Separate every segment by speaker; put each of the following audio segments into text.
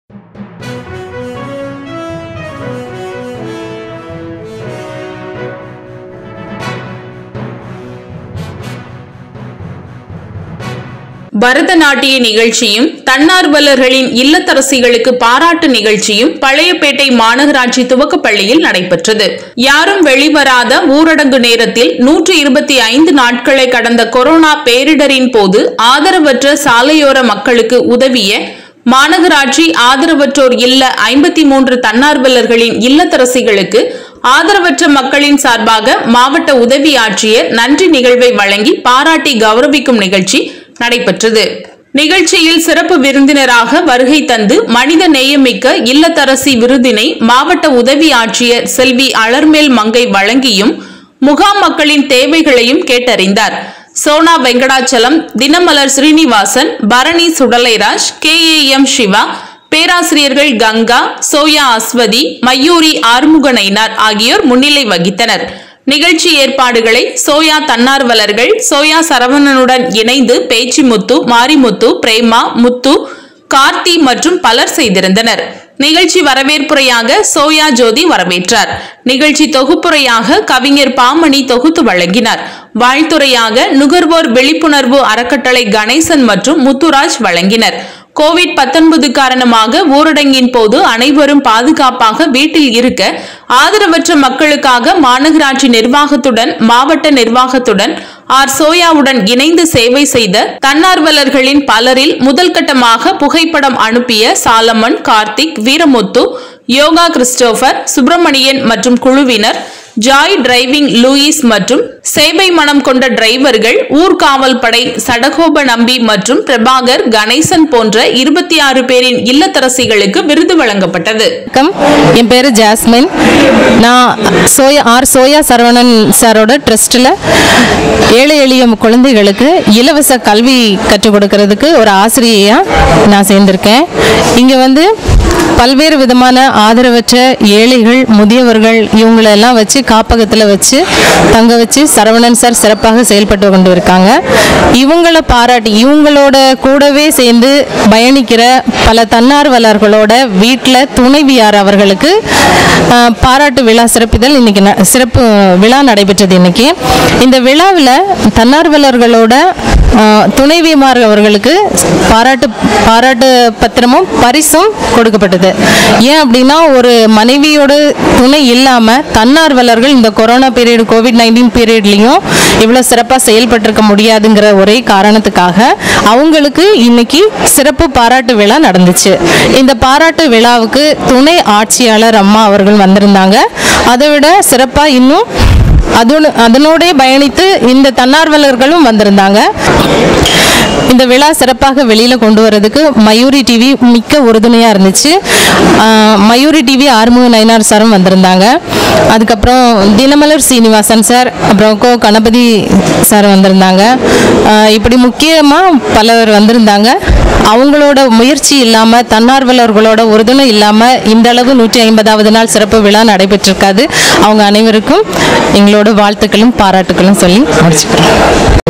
Speaker 1: பரதநாட்டிய நிகழ்ச்சியும் தன்னார்வலர்களின் இல்லத்தரசிகளுக்கு பாராட்டு நிகழ்ச்சியும் பழையப்பேட்டை மாநகராட்சி துவக்கப்பள்ளியில் நடைபெற்றது யாரும் வெளிவராத ஊரடங்கு நேரத்தில் நூற்று இருபத்தி ஐந்து நாட்களை கடந்த கொரோனா பேரிடரின் போது ஆதரவற்ற சாலையோர மக்களுக்கு உதவிய மாநகராட்சி ஆதரவற்றோர் இல்ல ஐம்பத்தி மூன்று தன்னார்வலர்களின் இல்லத்தரசிகளுக்கு ஆதரவற்ற மக்களின் சார்பாக மாவட்ட உதவி ஆட்சியர் நன்றி நிகழ்வை வழங்கி பாராட்டி கௌரவிக்கும் நிகழ்ச்சி நடைபெற்றது நிகழ்ச்சியில் சிறப்பு விருந்தினராக வருகை தந்து மனித நேயமிக்க இல்லத்தரசி விருதினை மாவட்ட உதவி ஆட்சியர் செல்வி அலர்மேல் மங்கை வழங்கியும் முகாம் மக்களின் தேவைகளையும் கேட்டறிந்தார் Sona Venkatachalam Dinamalar Srinivasan Bharani Sudalairaj K A M Siva பேராசிரியர்கள் கங்கா சோயா அஸ்வதி மயூரி ஆறுமுகனைனார் ஆகியோர் முன்னிலை வகித்தனர் நிகழ்ச்சி ஏற்பாடுகளை சோயா தன்னார்வலர்கள் சோயா சரவணனுடன் இணைந்து பேச்சிமுத்து மாரிமுத்து பிரேமா முத்து கார்த்தி மற்றும் பலர் செய்திருந்தனர் நிகழ்ச்சி வரவேற்புரையாக சோயா ஜோதி வரவேற்றார் நிகழ்ச்சி தொகுப்புரையாக கவிஞர் பாமணி தொகுத்து வழங்கினார் வாழ்த்துரையாக நுகர்வோர் விழிப்புணர்வு அறக்கட்டளை கணேசன் மற்றும் முத்துராஜ் வழங்கினர் கோவிட் 19 காரணமாக ஊரடங்கின் போது அனைவரும் பாதுகாப்பாக வீட்டில் இருக்க ஆதரவற்ற மக்களுக்காக மாநகராட்சி நிர்வாகத்துடன் மாவட்ட நிர்வாகத்துடன் ஆர் சோயாவுடன் இணைந்து சேவை செய்த தன்னார்வலர்களின் பலரில் முதல் கட்டமாக புகைப்படம் அனுப்பிய சாலமன் கார்த்திக் வீரமுத்து யோகா கிறிஸ்டோபர் சுப்பிரமணியன் மற்றும் குழுவினர் ஜாய் டிரைவிங் லூயிஸ் மற்றும் சேவை மனம் கொண்ட டிரைவர்கள் ஊர்காவல் படை சடகோப நம்பி மற்றும் பிரபாகர் கணேசன் போன்ற இருபத்தி ஆறு பேரின் இல்லத்தரசிகளுக்கு விருது வழங்கப்பட்டது
Speaker 2: வணக்கம் என் பேர் ஜாஸ்மின் நான் சோயா ஆர் சோயா சரவணன் சாரோட ட்ரஸ்ட்டில் ஏழை எளிய குழந்தைகளுக்கு இலவச கல்வி கற்றுக் கொடுக்கறதுக்கு ஒரு ஆசிரியையாக நான் சேர்ந்திருக்கேன் இங்கே வந்து பல்வேறு விதமான ஆதரவற்ற ஏழைகள் முதியவர்கள் இவங்களெல்லாம் வச்சு காப்பகத்தில் வச்சு தங்க வச்சு சரவணன் சார் சிறப்பாக செயல்பட்டு கொண்டு இருக்காங்க இவங்களை பாராட்டி இவங்களோட கூடவே சேர்ந்து பயணிக்கிற பல தன்னார்வலர்களோட வீட்டில் துணைவியார் அவர்களுக்கு ஆஹ், பாராட்டு விழா சிறப்பிதழ் இன்னைக்கு ந- சிறப்பு விழா நடைபெற்றது இன்னைக்கு இந்த விழாவில் தன்னார்வலர்களோட ஆஹ், துணைவிமார் அவர்களுக்கு பாராட்டு பாராட்டு பத்திரமும் பரிசும் கொடுக்கப்பட்டது ஏன் அப்படின்னா ஒரு மனைவியோட துணை இல்லாமல் தன்னார்வலர்கள் இந்த கொரோனா பீரியட் கோவிட் நைன்டீன் பீரியட்லையும் இவ்வளோ சிறப்பாக செயல்பட்டிருக்க முடியாதுங்கிற ஒரே காரணத்துக்காக அவங்களுக்கு இன்னைக்கு சிறப்பு பாராட்டு விழா நடந்துச்சு இந்த பாராட்டு விழாவுக்கு துணை ஆட்சியாளர் அம்மா அவர்கள் வந்திருந்தாங்க அதை விட சிறப்பாக இன்னும் அதோடு அதனோடே பயணித்து இந்த தன்னார்வலர்களும் வந்திருந்தாங்க இந்த விழா சிறப்பாக வெளியில் கொண்டு வரதுக்கு மயூரி டிவி மிக்க உறுதுணையாக இருந்துச்சு ஆஹ் மயூரி டிவி ஆறுமுக நயினார் சாரும் வந்திருந்தாங்க அதுக்கப்புறம் தினமலர் சீனிவாசன் சார் அப்புறம் கோ கணபதி சார் வந்திருந்தாங்க ஆஹ் இப்படி முக்கியமாக பலர் வந்திருந்தாங்க அவங்களோட முயற்சி இல்லாமல் தன்னார்வலர்களோட உறுதுணை இல்லாமல் இந்த அளவு நூற்றி ஐம்பதாவது நாள் சிறப்பு விழா நடைபெற்றிருக்காது அவங்க அனைவருக்கும் எங்களோட வாழ்த்துக்களும் பாராட்டுக்களும் சொல்லி முடிச்சுக்கிறோம்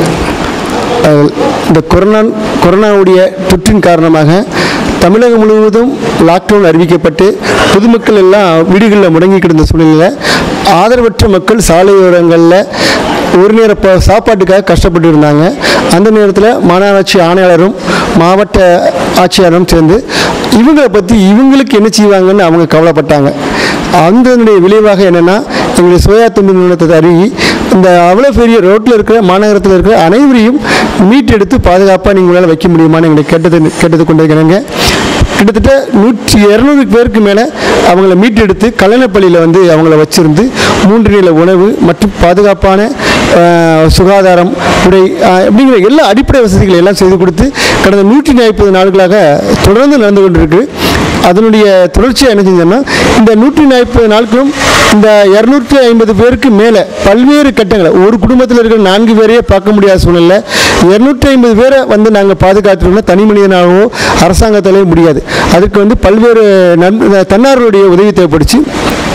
Speaker 3: அஹ் இந்த கொரோனா கொரோனாவுடைய தொற்றின் காரணமாக தமிழகம் முழுவதும் லாக்டவுன் அறிவிக்கப்பட்டு பொதுமக்கள் எல்லாம் வீடுகளில் முடங்கி கிடந்த சூழ்நிலையில் ஆதரவற்ற மக்கள் சாலையோரங்களில் ஒரு நேர ப சாப்பாட்டுக்காக கஷ்டப்பட்டு இருந்தாங்க அந்த நேரத்தில் மாநகராட்சி ஆணையாளரும் மாவட்ட ஆட்சியாளரும் சேர்ந்து இவங்களை பற்றி இவங்களுக்கு என்ன செய்வாங்கன்னு அவங்க கவலைப்பட்டாங்க அதனுடைய விளைவாக என்னென்னா எங்களுடைய சோயா துண்டு நிறுவனத்தை அறிவி இந்த அவ்வளோ பெரிய ரோட்டில் இருக்கிற மாநகரத்தில் இருக்கிற அனைவரையும் மீட்டெடுத்து பாதுகாப்பாக நீங்கள் உங்களால் வைக்க முடியுமான்னு எங்களை கேட்டது கேட்டது கொண்டிருக்கிறாங்க கிட்டத்தட்ட நூற்றி இரநூறு பேருக்கு மேலே அவங்கள மீட்டெடுத்து கல்லணைப்பள்ளியில் வந்து அவங்கள வச்சிருந்து மூன்று நில உணவு மற்றும் பாதுகாப்பான ஆஹ், சுகாதாரம் உடை ஆஹ், அப்படிங்கிற எல்லா அடிப்படை வசதிகளை எல்லாம் செய்து கொடுத்து கடந்த நூற்றி நாற்பது நாட்களாக தொடர்ந்து நடந்து கொண்டிருக்கு அதனுடைய தொடர்ச்சியாக என்ன செஞ்சோம்னா இந்த நூற்றி நாற்பது நாட்களும் இந்த இரநூற்றி ஐம்பது பேருக்கு மேலே பல்வேறு கட்டங்களை ஒரு குடும்பத்தில் இருக்கிற நான்கு பேரையே பார்க்க முடியாத சூழ்நிலை இரநூற்றி ஐம்பது பேரை வந்து நாங்கள் பாதுகாத்துட்டோம்னா தனி மனிதனாகவோ அரசாங்கத்தாலேயோ முடியாது அதுக்கு வந்து பல்வேறு நன் தன்னார்வருடைய உதவி தேவைப்படுச்சு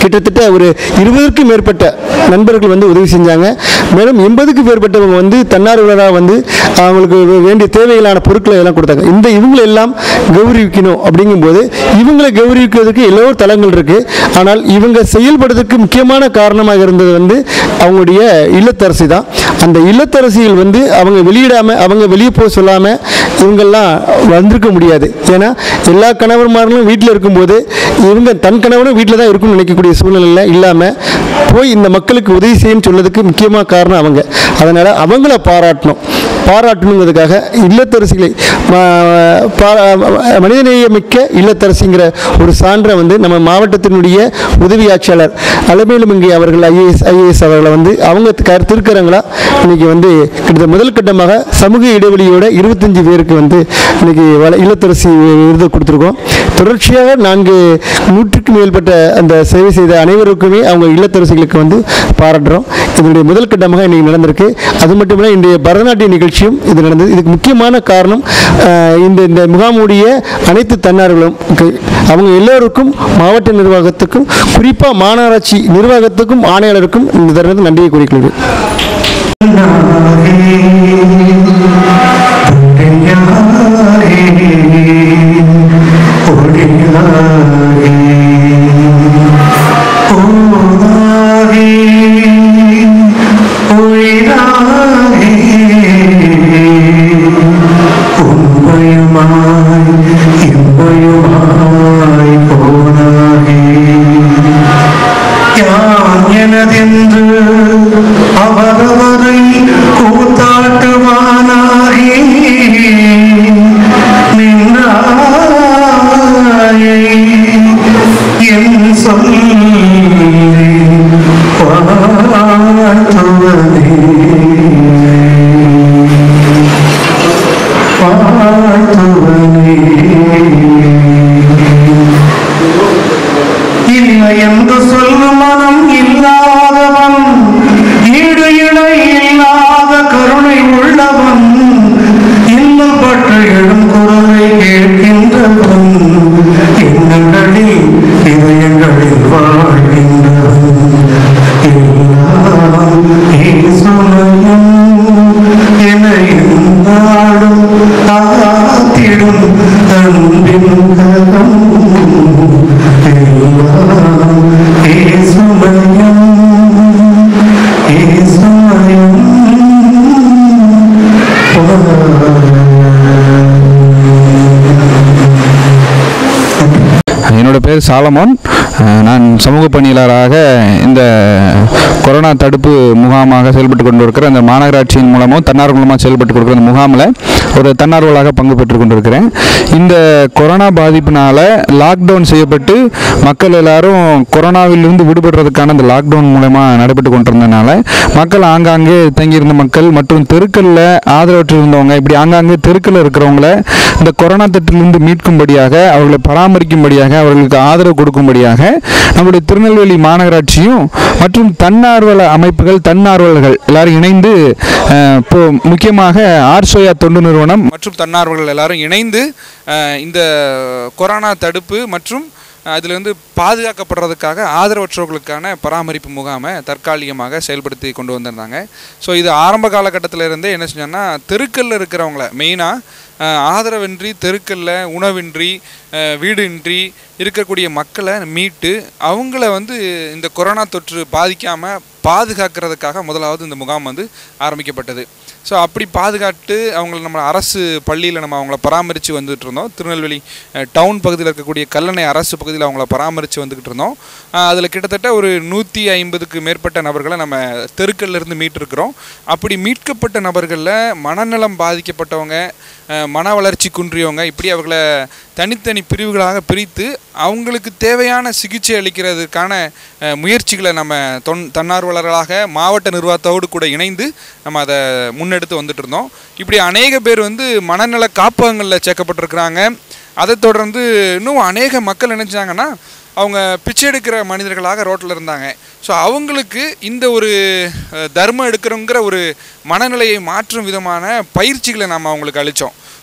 Speaker 3: கிட்டத்தட்ட ஒரு இருபதுக்கும் மேற்பட்ட நண்பர்கள் வந்து உதவி செஞ்சாங்க மேலும் எண்பதுக்கும் மேற்பட்டவங்க வந்து தன்னார்வலராக வந்து அவங்களுக்கு வே- வேண்டிய தேவைகளான பொருட்களை எல்லாம் கொடுத்தாங்க இந்த இவங்களை எல்லாம் கௌரவிக்கணும் அப்படிங்கும்போது இவங்களை கௌரவிக்கிறதுக்கு எல்லோ தளங்கள் இருக்கு ஆனால் இவங்க செயல்படுறதுக்கு முக்கியமான காரணமாக இருந்தது வந்து அவங்களுடைய இல்லத்தரசி தான் அந்த இல்லத்தரசிகள் வந்து அவங்க வெளியிடாம அவங்க வெளியே போக சொல்லாம இவங்கெல்லாம் வந்திருக்க முடியாது ஏன்னா எல்லா கணவன்மார்களும் வீட்டில் இருக்கும்போது இவங்க தன் கணவனும் வீட்டில் தான் இருக்கும்னு நினைக்கக்கூடிய சூழ்நிலையில் இல்லாமல் போய் இந்த மக்களுக்கு உதவி செய்யணும்னு சொல்லதுக்கு முக்கியமான காரணம் அவங்க அதனால் அவங்கள பாராட்டணும் பாராட்டணுங்கிறதுக்காக இல்லத்தரசிகளை ம- பா- மனிதநேயமிக்க இல்லத்தரசிங்கிற ஒரு சான்றை வந்து நம்ம மாவட்டத்தினுடைய உதவி ஆட்சியாளர் அலமேலுமங்கை அவர்கள் ஐஏஎஸ் ஐஏஎஸ் அவர்களை வந்து அவங்க கரு திருக்கரங்களா இன்னைக்கு வந்து கிட்டத்தட்ட முதல் கட்டமாக சமூக இடைவெளியோட இருபத்தஞ்சு பேருக்கு வந்து இன்னைக்கு வள இல்லத்தரசி விருது கொடுத்துருக்கோம் தொடர்ச்சியாக நான்கு நூற்றுக்கு மேற்பட்ட அந்த சேவை செய்த அனைவருக்குமே அவங்க இல்லத்தரசிகளுக்கு வந்து பாராட்டுறோம் இதனுடைய முதல் கட்டமாக இன்னைக்கு நடந்திருக்கு அது மட்டும் இல்லை இன்றைய பரதநாட்டிய நிகழ்ச்சியும் இது நடந்தது இதுக்கு முக்கியமான காரணம் அஹ், இந்த இந்த முகாமுடைய அனைத்து தன்னார்களும் கு- அவங்க எல்லோருக்கும் மாவட்ட நிர்வாகத்துக்கும் குறிப்பாக மாநகராட்சி நிர்வாகத்துக்கும் ஆணையாளருக்கும் இந்த தருணத்தில் நன்றியை கூறிக்கொள்கிறேன்
Speaker 4: எனதென்று அவரவரை கூத்தாட்டுவானாகி நின்றாயை என் சொல்லி வாழ்த்துவதே வாழ்த்துவதே இல்லை என்று சொல்லும் மனம் இல்லாதவன் ஈடு இணை இல்லாத கருணை உள்ளவன் இன்னல் பட்ட எழும் குரலை கேட்கின்றவன் எண்ணங்களில் இதயங்களில் வாழ்கின்றவன் எல்லாம் இயேசுமயம் என எந்தாடும் காத்திடும் அன்பின் கரம் ஏசுமயம் ஏசுமயம்
Speaker 5: என்னோட பேர் சாலமோன் அஹ் நான் சமூக பணியாளராக இந்த கொரோனா தடுப்பு முகாமாக செயல்பட்டு கொண்டு இருக்கிற அந்த மாநகராட்சியின் மூலமும் தன்னார்வ மூலமாக செயல்பட்டு கொடுக்குற அந்த முகாமில் ஒரு தன்னார்வலாக பங்கு பெற்று கொண்டிருக்கிறேன் இந்த கொரோனா பாதிப்பினால லாக்டவுன் செய்யப்பட்டு மக்கள் எல்லாரும் கொரோனாவிலிருந்து விடுபடுறதுக்கான அந்த லாக்டவுன் மூலமா நடைபெற்று கொண்டிருந்தனால மக்கள் ஆங்காங்கே தங்கியிருந்த மக்கள் மற்றும் தெருக்களில் ஆதரவற்று இருந்தவங்க இப்படி ஆங்காங்கே தெருக்களில் இருக்கிறவங்கள இந்த கொரோனா தொற்றிலிருந்து மீட்கும்படியாக அவர்களை பராமரிக்கும்படியாக அவர்களுக்கு ஆதரவு கொடுக்கும்படியாக நம்முடைய திருநெல்வேலி மாநகராட்சியும் மற்றும் தன்னார்வல அமைப்புகள் தன்னார்வலர்கள் எல்லாரும் இணைந்து அஹ், இப்போ முக்கியமாக ஆர்சோயா தொண்டு நிறுவனம் மற்றும் தன்னார்வலர்கள் எல்லாரும் இணைந்து அஹ், இந்த கொரோனா தடுப்பு மற்றும் அதிலிருந்து பாதுகாக்கப்படுறதுக்காக ஆதரவற்றவர்களுக்கான பராமரிப்பு முகாமை தற்காலிகமாக செயல்படுத்தி கொண்டு வந்திருந்தாங்க ஸோ இது ஆரம்ப காலகட்டத்தில் இருந்தே என்ன செஞ்சோன்னா தெருக்கல்ல இருக்கிறவங்கள மெயினாக ஆதரவின்றி தெருக்கல்ல உணவின்றி அஹ், வீடின்றி இருக்கக்கூடிய மக்களை மீட்டு அவங்கள வந்து இந்த கொரோனா தொற்று பாதிக்காமல் பாதுகாக்கிறதுக்காக முதலாவது இந்த முகாம் வந்து ஆரம்பிக்கப்பட்டது ஸோ அப்படி பாதுகாத்து அவங்கள நம்ம அரசு பள்ளியில் நம்ம அவங்கள பராமரித்து வந்துட்டு இருந்தோம் திருநெல்வேலி அஹ், டவுன் பகுதியில் இருக்கக்கூடிய கல்லணை அரசு பகுதியில் அவங்கள பராமரித்து வந்துக்கிட்டு இருந்தோம் அதில் கிட்டத்தட்ட ஒரு நூற்றி ஐம்பதுக்கு மேற்பட்ட நபர்களை நம்ம தெருக்கல்ல இருந்து மீட்டிருக்கிறோம் அப்படி மீட்கப்பட்ட நபர்களில் மனநலம் பாதிக்கப்பட்டவங்க அஹ், மன வளர்ச்சி குன்றியவங்க இப்படி அவர்களை தனித்தனி பிரிவுகளாக பிரித்து அவங்களுக்கு தேவையான சிகிச்சை அளிக்கிறதுக்கான அஹ், முயற்சிகளை நம்ம தொன் தன்னார்வலர்களாக மாவட்ட நிர்வாகத்தோடு கூட இணைந்து நம்ம அதை முன்னெடுத்து வந்துட்டு இருந்தோம் இப்படி அநேக பேர் வந்து மனநல காப்பகங்களில் சேர்க்கப்பட்டிருக்கிறாங்க அதை தொடர்ந்து இன்னும் அநேக மக்கள் நினைச்சாங்கன்னா அவங்க பிச்சை எடுக்கிற மனிதர்களாக ரோட்டில் இருந்தாங்க ஸோ அவங்களுக்கு இந்த ஒரு அஹ், தர்மம் எடுக்கிறோங்கிற ஒரு மனநிலையை மாற்றும் விதமான பயிற்சிகளை நம்ம அவங்களுக்கு அளித்தோம்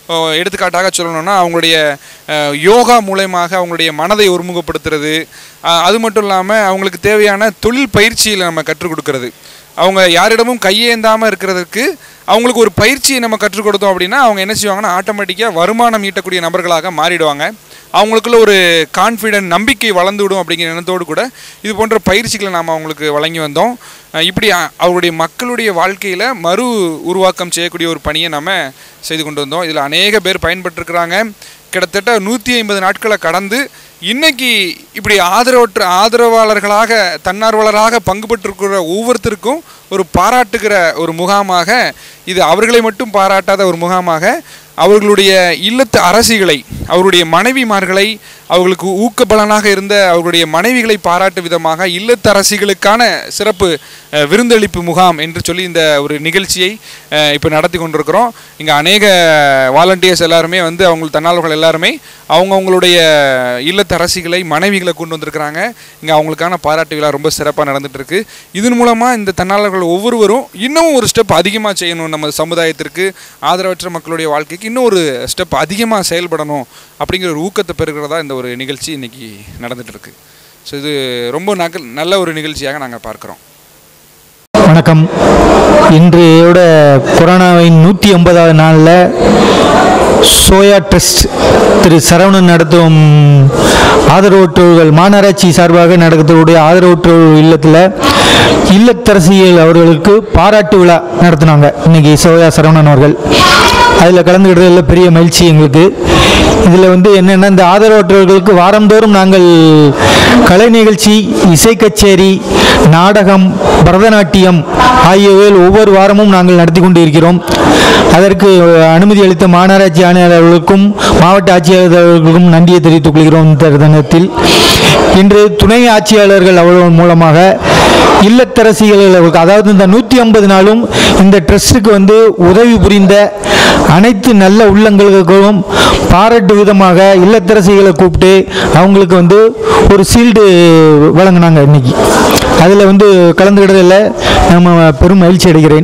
Speaker 6: ஓ, எடுத்துக்காட்டாக சொல்லணும்னா அவங்களுடைய அஹ், யோகா மூலயமாக அவங்களுடைய மனதை ஒருமுகப்படுத்துறது அஹ், அது மட்டும் இல்லாமல் அவங்களுக்கு தேவையான தொழில் பயிற்சியில் நம்ம கற்றுக் கொடுக்கறது அவங்க யாரிடமும் கையேந்தாமல் இருக்கிறதுக்கு அவங்களுக்கு ஒரு பயிற்சியை நம்ம கற்றுக் கொடுத்தோம் அப்படின்னா அவங்க என்ன செய்வாங்கன்னா ஆட்டோமேட்டிக்காக வருமானம் ஈட்டக்கூடிய நபர்களாக மாறிடுவாங்க அவங்களுக்குள்ள ஒரு கான்ஃபிடென்ட் நம்பிக்கை வளர்ந்து விடும் அப்படிங்கிற எண்ணத்தோடு கூட இது போன்ற பயிற்சிகளை நாம் அவங்களுக்கு வழங்கி வந்தோம் அஹ் இப்படி அ- அவருடைய மக்களுடைய வாழ்க்கையில் மறு உருவாக்கம் செய்யக்கூடிய ஒரு பணியை நம்ம செய்து கொண்டு வந்தோம் இதில் அநேக பேர் பயன்பட்டிருக்கிறாங்க கிட்டத்தட்ட நூற்றி ஐம்பது நாட்களை கடந்து இன்னைக்கு இப்படி ஆதரவற்ற ஆதரவாளர்களாக தன்னார்வலராக பங்கு பெற்றிருக்கிற ஒவ்வொருத்தருக்கும் ஒரு பாராட்டுகிற ஒரு முகாமாக இது அவர்களை மட்டும் பாராட்டாத ஒரு முகாமாக அவர்களுடைய இல்லத்து அரசிகளை அவருடைய மனைவிமார்களை அவர்களுக்கு ஊக்கபலனாக இருந்த அவர்களுடைய மனைவிகளை பாராட்டு விதமாக இல்லத்தரசிகளுக்கான சிறப்பு அஹ், விருந்தளிப்பு முகாம் என்று சொல்லி இந்த ஒரு நிகழ்ச்சியை இப்போ நடத்தி கொண்டிருக்கிறோம் இங்கே அநேக வாலண்டியர்ஸ் எல்லாருமே வந்து அவங்க தன்னார்வர்கள் எல்லாருமே அவங்கவுங்களுடைய இல்லத்தரசிகளை மனைவிகளை கொண்டு வந்திருக்கிறாங்க இங்கே அவங்களுக்கான பாராட்டு விழா ரொம்ப சிறப்பாக நடந்துட்டு இருக்கு இதன் மூலமாக இந்த தன்னார்வர்கள் ஒவ்வொருவரும் இன்னும் ஒரு ஸ்டெப் அதிகமாக செய்யணும் நம்ம சமுதாயத்திற்கு ஆதரவற்ற மக்களுடைய வாழ்க்கைக்கு இன்னும் ஒரு ஸ்டெப் அதிகமாக செயல்படணும் அப்படிங்கிற ஒரு ஊக்கத்தை பெறுகிறதா இந்த ஒரு நிகழ்ச்சி இன்னைக்கு நடந்துட்டு இருக்கு ஸோ இது ரொம்ப நகல் நல்ல ஒரு நிகழ்ச்சியாக நாங்கள் பார்க்குறோம்
Speaker 7: வணக்கம் இன்றையோட கொரோனாவின் நூற்றி ஐம்பதாவது நாளில் சோயா ட்ரஸ்ட் திரு சரவணன் நடத்தும் ஆதரவற்றோர்கள் மாநகராட்சி சார்பாக நடத்தக்கூடிய ஆதரவற்றோர் இல்லத்தில் இல்லத்தரசிகள் அவர்களுக்கு பாராட்டு விழா நடத்தினாங்க இன்னைக்கு சோயா சரவணன் அவர்கள் அதில் கலந்துக்கிட்டதில் பெரிய மகிழ்ச்சி எங்களுக்கு இதில் வந்து என்னென்னா இந்த ஆதரவற்றவர்களுக்கு வாரந்தோறும் நாங்கள் கலை நிகழ்ச்சி இசை கச்சேரி நாடகம் பரதநாட்டியம் ஆகியவைகள் ஒவ்வொரு வாரமும் நாங்கள் நடத்தி கொண்டு இருக்கிறோம் அதற்கு அனுமதி அளித்த மாநகராட்சி ஆணையாளர்களுக்கும் மாவட்ட ஆட்சியாளர்களுக்கும் நன்றியை தெரிவித்துக் கொள்கிறோம் இந்த தினத்தில் இன்று துணை ஆட்சியாளர்கள் அவர்கள் மூலமாக இல்லத்தரசிகளுக்கு அதாவது இந்த நூற்றி ஐம்பது நாளும் இந்த ட்ரஸ்ட்டுக்கு வந்து உதவி புரிந்த அனைத்து நல்ல உள்ளங்களுக்கும் பாராட்டு விதமாக இல்லத்தரசிகளை கூப்பிட்டு அவங்களுக்கு வந்து ஒரு சீல்டு வழங்கினாங்க இன்னைக்கு அதில் வந்து கலந்துக்கிட்டதில் நம்ம பெரும் மகிழ்ச்சி அடைகிறேன்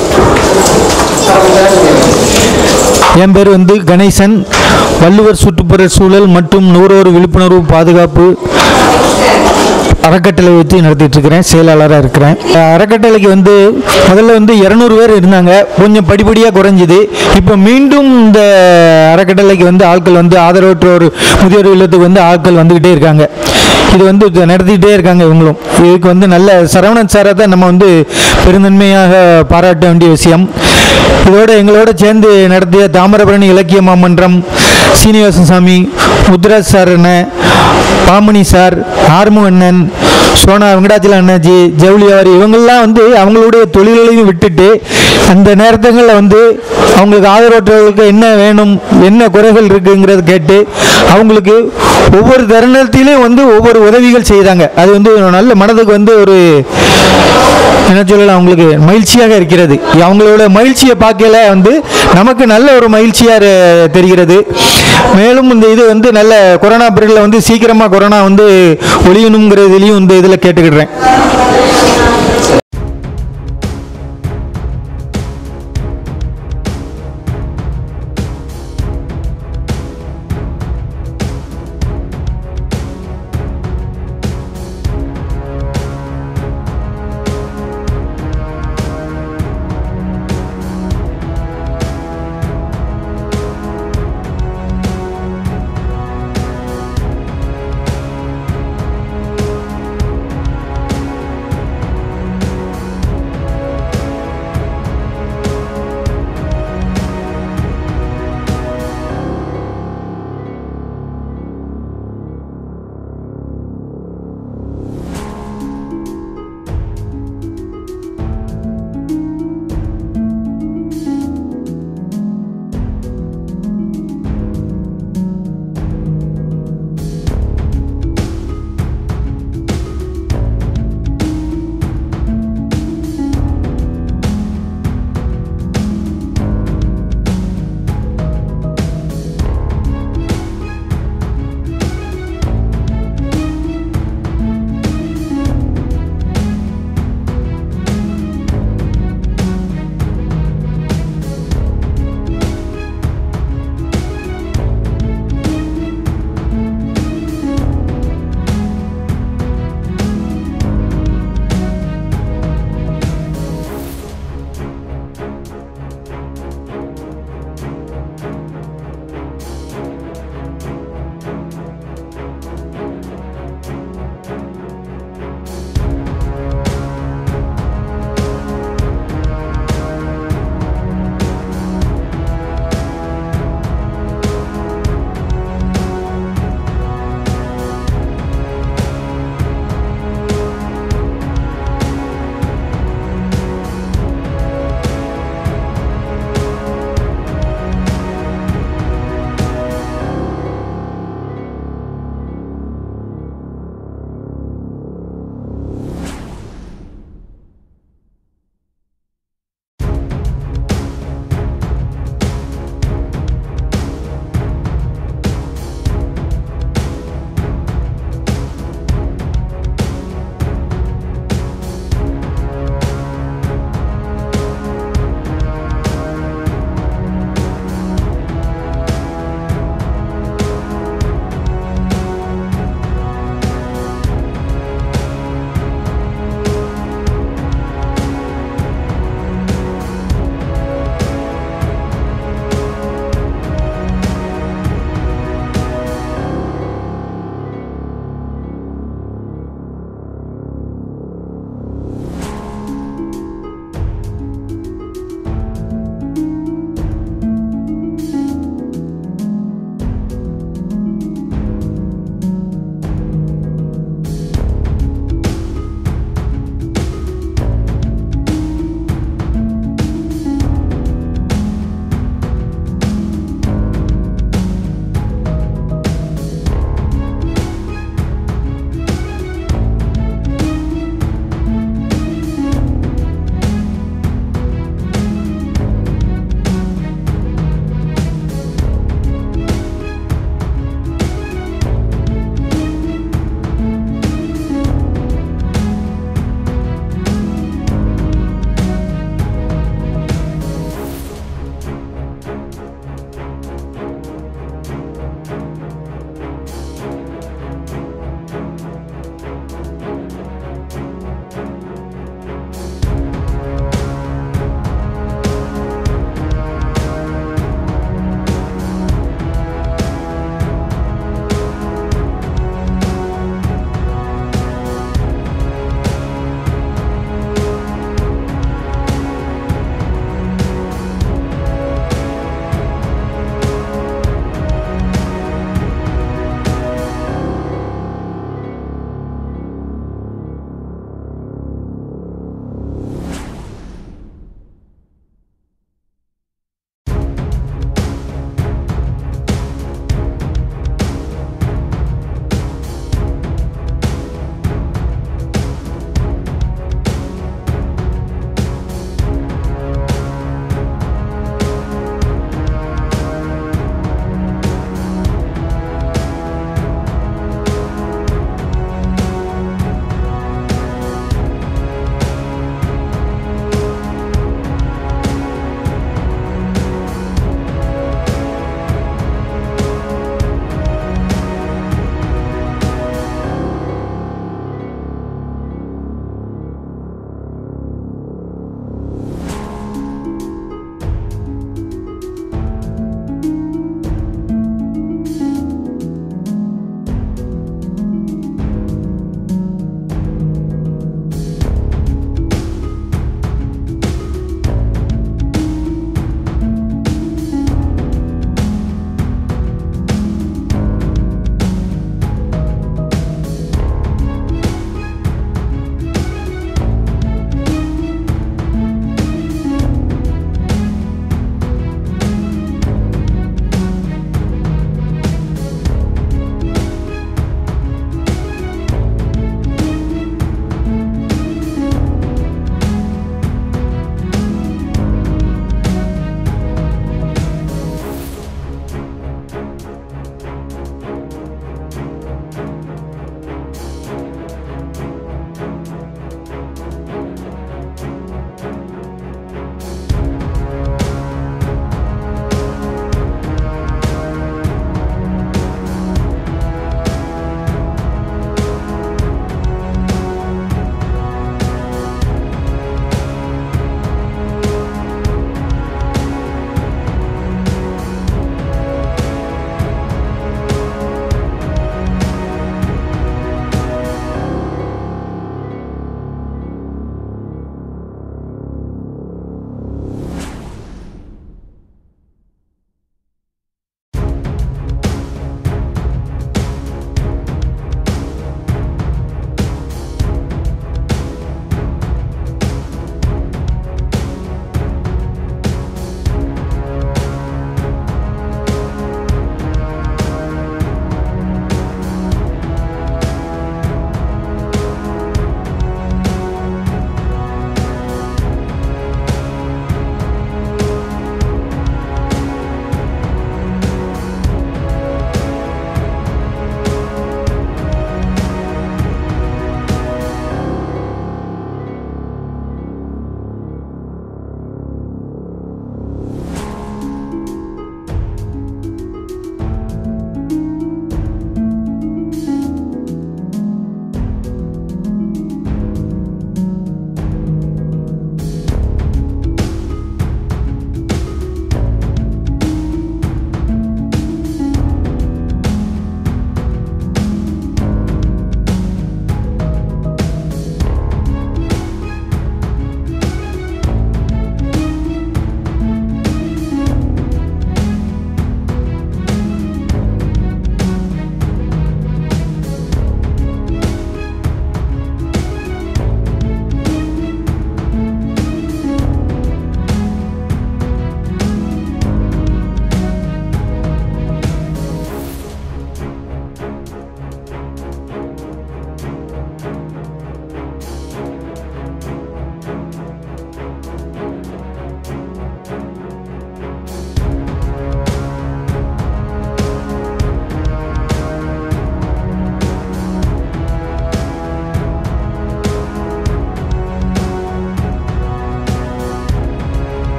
Speaker 7: என் பேர் வந்து கணேசன் வள்ளுவர் சுற்றுப்புற சூழல் மற்றும் நுகர்வோர் விழிப்புணர்வு பாதுகாப்பு அறக்கட்டளை வச்சு நடத்திட்டு இருக்கிறேன் செயலாளராக இருக்கிறேன் அஹ் அறக்கட்டளைக்கு வந்து முதல்ல வந்து இரநூறு பேர் இருந்தாங்க கொஞ்சம் படிப்படியாக குறைஞ்சிது இப்போ மீண்டும் இந்த அறக்கட்டளைக்கு வந்து ஆட்கள் வந்து ஆதரவற்றோர் முதியோர் இல்லத்துக்கு வந்து ஆட்கள் வந்துக்கிட்டே இருக்காங்க இது வந்து இது நடத்திக்கிட்டே இருக்காங்க இவங்களும் இதுக்கு வந்து நல்ல சரவணன் சாரை தான் நம்ம வந்து பெருந்தன்மையாக பாராட்ட வேண்டிய விஷயம் இதோட எங்களோட சேர்ந்து நடத்திய தாமிரபரணி இலக்கிய மாமன்றம் சீனிவாசன் சாமி முத்துராஜ் சார் அண்ணன் பாமணி சார் ஆறுமுகண்ணன் சோனா வெங்கடாச்சல அண்ணாச்சி ஜவுளியாரி இவங்கெல்லாம் வந்து அவங்களுடைய தொழில்களையும் விட்டுட்டு அந்த நேரத்துங்களில் வந்து அவங்களுக்கு ஆதரவற்றவர்களுக்கு என்ன வேணும் என்ன குறைகள் இருக்குங்கிறத கேட்டு அவங்களுக்கு ஒவ்வொரு தருணத்திலையும் வந்து ஒவ்வொரு உதவிகள் செய்தாங்க அது வந்து ஒரு நல்ல மனதுக்கு வந்து ஒரு என்ன சொல்லலாம் அவங்களுக்கு மகிழ்ச்சியாக இருக்கிறது அவங்களோட மகிழ்ச்சியை பார்க்கல வந்து நமக்கு நல்ல ஒரு மகிழ்ச்சியாக தெரிகிறது மேலும் இந்த இது வந்து நல்ல கொரோனா பீரியடில் வந்து சீக்கிரமாக கொரோனா வந்து ஒழியணுங்கிறதுலையும் இந்த இதில் கேட்டுக்கிடுறேன்